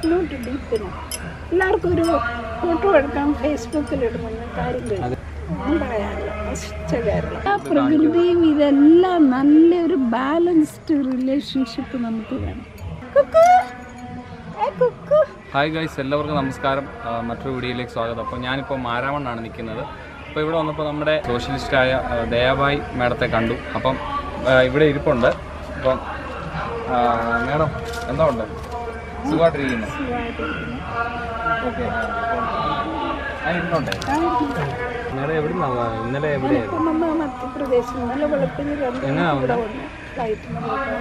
Not ഡീപ്പിന് എല്ലാവർക്കും ഒരു photo എടുക്കാൻ ഫേസ്ബുക്കിൽ ഇടുമെന്ന് കാര്യം കഴിഞ്ഞു ഒന്നും പറയാനില്ല നശിച്ച കേരളം ആ പ്രകൃതിയും ഇതെല്ലാം നല്ലൊരു ബാലൻസ്ഡ് റിലേഷൻഷിപ്പ് നമുക്ക് വേണം കുക്കു ഏ കുക്കു ഹായ് ഗൈസ് എല്ലാവർക്കും നമസ്കാരം ആ, മറ്റൊരു വീഡിയോയിലേക്ക് സ്വാഗതം അപ്പോൾ ഞാനിപ്പോൾ മാരാമണ്ണാണ് നിൽക്കുന്നത് അപ്പോൾ ഇവിടെ വന്നപ്പോൾ നമ്മുടെ സോഷ്യലിസ്റ്റായ ആ, ദയാബായി മാഡത്തെ കണ്ടു അപ്പം ആ, ഇവിടെ ഇരിപ്പുണ്ട് അപ്പം ആ, മാഡം എന്താ ഉണ്ട് സുഖമായിട്ടിരിക്കുന്നു ഓക്കെ ഞാൻ ഇരുന്നോട്ടെ മാഡം എവിടെ നിന്നാ ഇന്നലെ എവിടെയായിരുന്നു ഇപ്പം നമ്മൾ മധ്യപ്രദേശിൽ നല്ല വെളുപ്പിന് രണ്ട് എങ്ങനെയാ ഇവിടെ വന്നു ഫ്ലൈറ്റിന്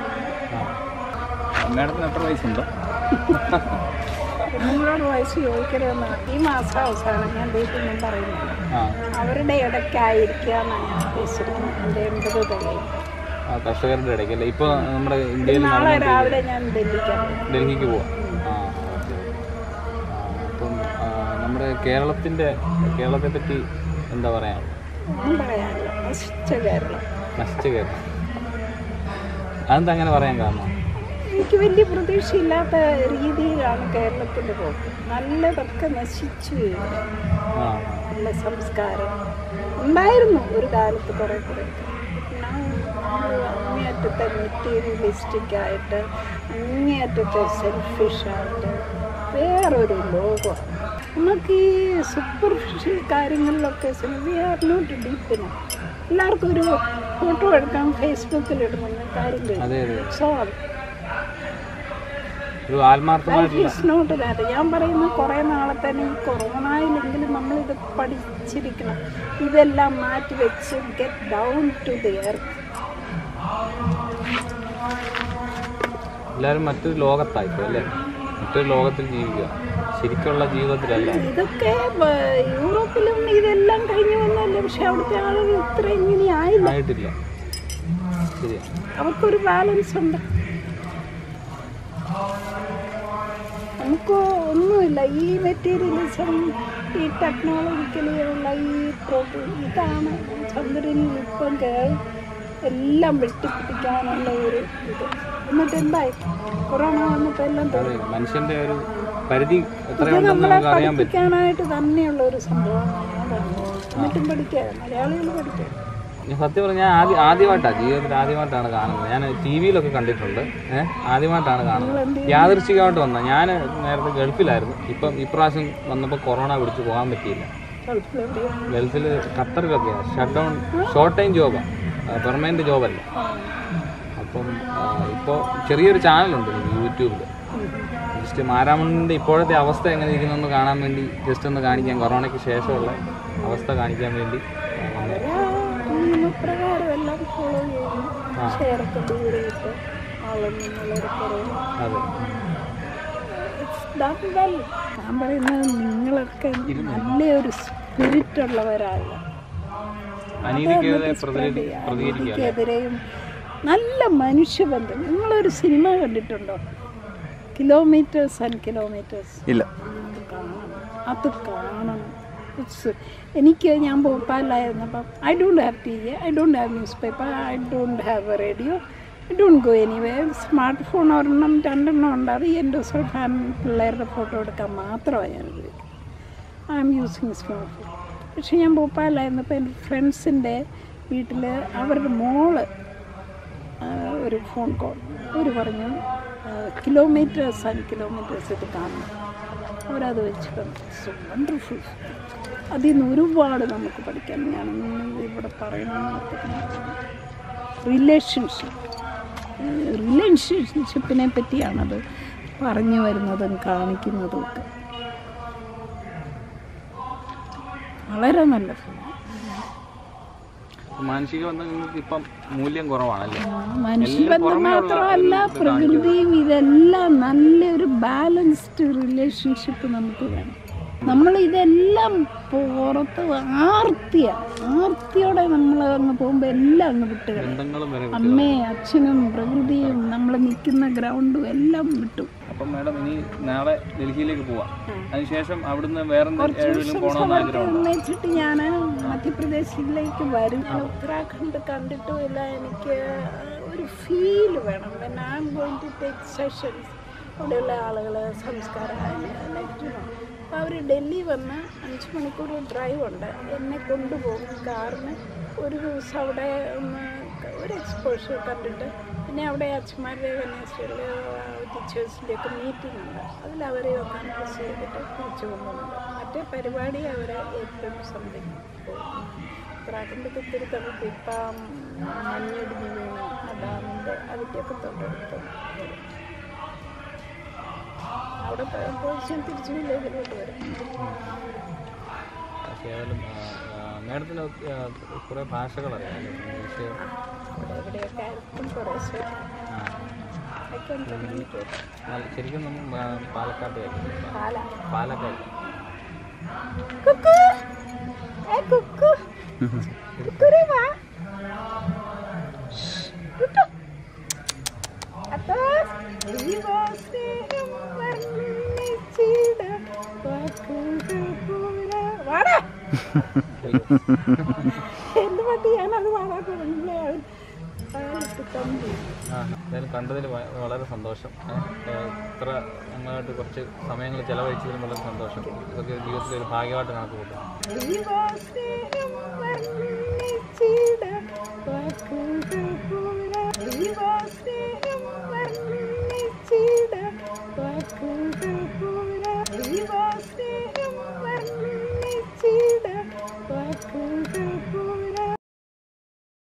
ആ മാഡത്തിന് എത്ര വയസ്സുണ്ട് നിങ്ങളോട് വയസ്സ് ചോദിക്കരുതെന്നാണ് ഈ മാസം അവസാനം ഞാൻ വീട്ടിൽ നിന്നും പറയുന്നത് ആ അവരുടെ ഇടയ്ക്കായിരിക്കുക എന്നാണ് ഞാൻ ഉദ്ദേശിച്ചിരിക്കുന്നത് എൻ്റെ എൺപത് തികയും ആ കർഷകരുടെ ഇടയ്ക്ക് അല്ലേ ഇപ്പോൾ നമ്മുടെ ഇന്ത്യയിൽ നാളെ നടന്നുകൊണ്ടിരിക്കുന്ന രാവിലെ ഞാൻ ഡൽഹിക്കാണ് ഡൽഹിക്ക് പോവാം ആ ഓക്കെ അപ്പം ആ, നമ്മുടെ കേരളത്തിൻ്റെ കേരളത്തെ പറ്റി എന്താ പറയാ ഒന്നും പറയാനില്ല നശിച്ച കേരളം നശിച്ച കേരളം അതെന്താ അങ്ങനെ പറയാൻ കാരണം എനിക്ക് വലിയ പ്രതീക്ഷയില്ലാത്ത രീതിയിലാണ് കേരളത്തിൻ്റെ പോക്ക് നല്ലതൊക്കെ നശിച്ചു വീഴുന്നു. ആ നല്ല സംസ്കാരം ഉണ്ടായിരുന്നു ഒരു കാലത്ത് കുറേ കുറേ അങ്ങേയറ്റത്തെ മെറ്റീരിയലിസ്റ്റിക് ആയിട്ട് അങ്ങേയറ്റത്തെ സെൽഫിഷായിട്ട് വേറൊരു ലോകം നമുക്ക് ഈ സൂപ്പർഫിഷ്യൽ കാര്യങ്ങളിലൊക്കെ വി ആർ നോട്ട് ഡീപ്പിന് എല്ലാവർക്കും ഒരു ഫോട്ടോ എടുക്കാൻ ഫേസ്ബുക്കിൽ ഇടുമെന്ന് കാര്യം കഴിഞ്ഞു അതെ അതെ സോ ഒരു ആത്മാർത്ഥമായിട്ടുള്ള ഇറ്റ്സ് നോട്ട് ദാറ്റ് ഞാൻ പറയുന്ന കുറേ നാളെ തന്നെ ഈ കൊറോണയിലെങ്കിലും നമ്മളിത് പഠിച്ചിരിക്കണം ഇതെല്ലാം മാറ്റി വെച്ച് get down to the earth എല്ലാവരും മറ്റൊരു ലോകത്തായിപ്പോ അല്ലേ മറ്റൊരു ലോകത്തിൽ ജീവിക്കുക ശരിക്കുള്ള ജീവിതത്തിലല്ല ഇതൊക്കെ ബ- യൂറോപ്പിലും ഇതെല്ലാം കഴിഞ്ഞു വന്നല്ലേ പക്ഷെ അവിടുത്തെ ആളുകൾ ഇത്ര ഇങ്ങനെ ആയില്ല ആയിട്ടില്ല ശരിയാ അവർക്കൊരു ബാലൻസ് ഉണ്ട് നമുക്ക് ഒന്നുമില്ല ഈ മെറ്റീരിയലിസം ഈ ടെക്നോളജിക്കലി ഉള്ള ഈ പ്രോ- ഇതാണ് ചന്ദ്രനിൽ ഇപ്പം കേൾ എല്ലാം വെട്ടിപ്പിടിക്കാനുള്ള ഒരു ഇത് എന്നിട്ട് എന്തായി കൊറോണ വന്നപ്പോൾ എല്ലാം അതെ തീർന്നു. മനുഷ്യന്റെ ഒരു പരിധി ഇത് എത്രയുണ്ടെന്ന് നമ്മളെ നമുക്ക് അറിയാൻ പറ്റും പഠിപ്പിക്കാനായിട്ട് തന്നെയുള്ള ഒരു സംഭവമാണ് ഞാൻ പറഞ്ഞത് എന്നിട്ടും പഠിക്കുക മലയാളികൾ പഠിക്കുക ഞാൻ സത്യം പറഞ്ഞാൽ ഞാൻ ആദ്യം ആദ്യമായിട്ടാണ് ജീവിതത്തിൽ ആദ്യമായിട്ടാണ് കാണുന്നത് ഞാൻ ടി വിയിലൊക്കെ കണ്ടിട്ടുണ്ട് ഏഹ് ആദ്യമായിട്ടാണ് കാണുന്നത് യാദൃശ്ചികമായിട്ട് വന്ന ഞാൻ നേരത്തെ ഗൾഫിലായിരുന്നു ഇപ്പം ഇപ്രാവശ്യം വന്നപ്പോൾ കൊറോണ പിടിച്ച് പോകാൻ പറ്റിയില്ല ഗൾഫിലെവിടെയാണ് ഗൾഫിൽ ഖത്തറിലൊക്കെയാണ് ഷട്ട് ഡൗൺ ഷോർട്ട് ടൈം ജോബാണ് പെർമനൻറ്റ് ജോബല്ല അപ്പം ഇപ്പോൾ ചെറിയൊരു ചാനലുണ്ട് എനിക്ക് യൂട്യൂബിൽ ജസ്റ്റ് മാരാമണ്ണിൻ്റെ ഇപ്പോഴത്തെ അവസ്ഥ എങ്ങനെ ഇരിക്കുന്നെന്ന് കാണാൻ വേണ്ടി ജസ്റ്റ് ഒന്ന് കാണിക്കാൻ കൊറോണയ്ക്ക് ശേഷമുള്ള അവസ്ഥ കാണിക്കാൻ വേണ്ടി ആ, നിയമപ്രകാരം എല്ലാം ഫോളോ ചെയ്യുന്നു ആ. ഷെയറൊക്കെ ദൂരെയിട്ട് ആളൊന്നും വളരെ കുറവ് അതെ It's done well. ഞാൻ പറയുന്നത് നിങ്ങളൊക്കെ നല്ലൊരു സ്പിരിറ്റ് ഉള്ളവരാണ് അനീതിക്കെതിരെ പ്രതിരോധി പ്രതികരിക്കുക എനിക്കെതിരെയും നല്ല മനുഷ്യബന്ധം നിങ്ങളൊരു സിനിമ കണ്ടിട്ടുണ്ടോ കിലോമീറ്റേഴ്സ് ആൻഡ് കിലോമീറ്റേഴ്സ് ഇല്ല അത് കാണണം അത് കാണണം It's- എനിക്ക് ഞാൻ ഭോപ്പാലായിരുന്നപ്പം I don't have T V I don't have newspaper I don't have a radio I don't go anyway smartphone ഒരെണ്ണം രണ്ടെണ്ണം ഉണ്ട് അത് എൻ്റെ ഫാൻ പിള്ളേരുടെ ഫോട്ടോ എടുക്കാൻ മാത്രമാണ് ഞാൻ ഉപയോഗിക്കുന്നത് I'm using smartphone പക്ഷേ ഞാൻ ഭോപ്പാലായിരുന്നപ്പോൾ എൻ്റെ ഫ്രണ്ട്സിൻ്റെ വീട്ടിൽ അവരുടെ മോള് ആ, ഒരു ഫോൺ കോൾ അവർ പറഞ്ഞു കിലോമീറ്റേഴ്സ് ആൻഡ് കിലോമീറ്റേഴ്സ് ഇത് കാണണം അവരത് വെച്ചിട്ട് സോ വണ്ടർഫുൾ അതിൽ നിന്ന് ഒരുപാട് നമുക്ക് പഠിക്കാൻ ഞാനൊന്നും ഇവിടെ പറയണമെന്ന് റിലേഷൻഷിപ്പ് റിലേഷൻഷിപ്പിനെ പറ്റിയാണത് പറഞ്ഞു വരുന്നതും കാണിക്കുന്നതും ഒക്കെ വളരെ നല്ല ഫിലിം മാനസിക ബന്ധങ്ങൾക്ക് ഇപ്പം മൂല്യം കുറവാണല്ലേ മനുഷ്യബന്ധം മാത്രമല്ല പ്രകൃതിയും ഇതെല്ലാം നല്ലൊരു ബാലൻസ്ഡ് റിലേഷൻഷിപ്പ് നമുക്ക് വേണം നമ്മൾ ഇതെല്ലാം പുറത്ത് ആർത്തിയാണ് ആർത്തിയോടെ നമ്മൾ അങ്ങ് പോകുമ്പോൾ എല്ലാം അങ്ങ് വിട്ട് കളയും ബന്ധങ്ങളും വരെ വിട്ടു. അമ്മയും അച്ഛനും പ്രകൃതിയും നമ്മൾ നിൽക്കുന്ന ഗ്രൗണ്ടും എല്ലാം വിട്ടു അപ്പം മാഡം ഇനി നാളെ ഡൽഹിയിലേക്ക് പോവാം അതിനുശേഷം അവിടുന്ന് വേറെ എവിടെയെങ്കിലും പോകണമെന്ന് ആഗ്രഹമുണ്ടോ ഒന്നിച്ചിട്ട് ഞാൻ മധ്യപ്രദേശിലേക്ക് വരും ഞാൻ ഉത്തരാഖണ്ഡ് കണ്ടിട്ടുമില്ല എനിക്ക് ഒരു ഫീൽ വേണം when I'm going to take sessions അവിടെയുള്ള ആളുകൾ സംസ്കാരം നെഗറ്റീവാണ് അപ്പോൾ അവർ ഡൽഹി വന്ന് അഞ്ച് മണിക്കൂർ ഡ്രൈവ് ഉണ്ട് എന്നെ കൊണ്ടുപോകും കാറിന് ഒരു ദിവസം അവിടെ ഒന്ന് ഒരു എക്സ്പോഷർ കണ്ടിട്ട് പിന്നെ അവിടെ അച്ഛന്മാരുടെ കന്യാസ്ത്രീകളിലെ ടീച്ചേഴ്സിൻ്റെ ഒക്കെ മീറ്റിംഗ് ഉണ്ട് അതിൽ അവരെ ഒന്ന് അനൗൺസ് ചെയ്തിട്ട് തിരിച്ചു കൊണ്ടുപോകുന്നുണ്ട് മറ്റേ പരിപാടി അവർ ഏറ്റവും സംതിങ് പോകും ഉത്തരാഖണ്ഡ് ഒത്തിരി തണുപ്പ് ഇപ്പം മഞ്ഞിടിഞ്ഞ് വീണ് ആ ഡാമിൻ്റെ അതിൻ്റെയൊക്കെ തൊട്ടടുത്ത് അവിടെ പോയപ്പോൾ ഞാൻ തിരിച്ചു വില്ലേജിലോട്ട് വരും പക്ഷേ ഏതായാലും മേഡത്തിന് കുറേ ഭാഷകൾ അറിയാം ഇംഗ്ലീഷ് അവിടെ എവിടെയൊക്കെ ആയിരിക്കും കുറേശ്ശെ ആ, ഒക്കെ കമ്മ്യൂണിക്കേറ്റ് നല്ല ശരിക്കും നമ്മൾ പാലക്കാട്ട് കഴിക്കും പാല പാലക്കാട് കുക്കു ഏ കുക്കു കുക്കുറി വാ കുട്ടു അത്തോ ദൈവസ്നേഹം വർണ്ണിച്ചിടാൻ വാക്കുകൾ പോരാ. വാടാ എന്ത് പറ്റി ഞാനത് പാടാൻ തുടങ്ങിയില്ലേ അവൻ പാലിട്ട് തമ്പി ആ എന്തായാലും കണ്ടതിൽ വ- വളരെ സന്തോഷം ഏ, ഏ, ഇത്ര നന്നായിട്ട് കുറച്ച് സമയങ്ങൾ ചിലവഴിച്ചതിലും വളരെ സന്തോഷം ഇതൊക്കെ ജീവിതത്തിൽ ഒരു ഭാഗ്യമായിട്ട് കണക്ക് കൂട്ടും ദൈവസ്നേഹം വർണ്ണിച്ചിടാൻ വാക്കുകൾ പോരാ. ദൈവസ്നേഹം വർണ്ണിച്ചിടാൻ വാക്കുകൾ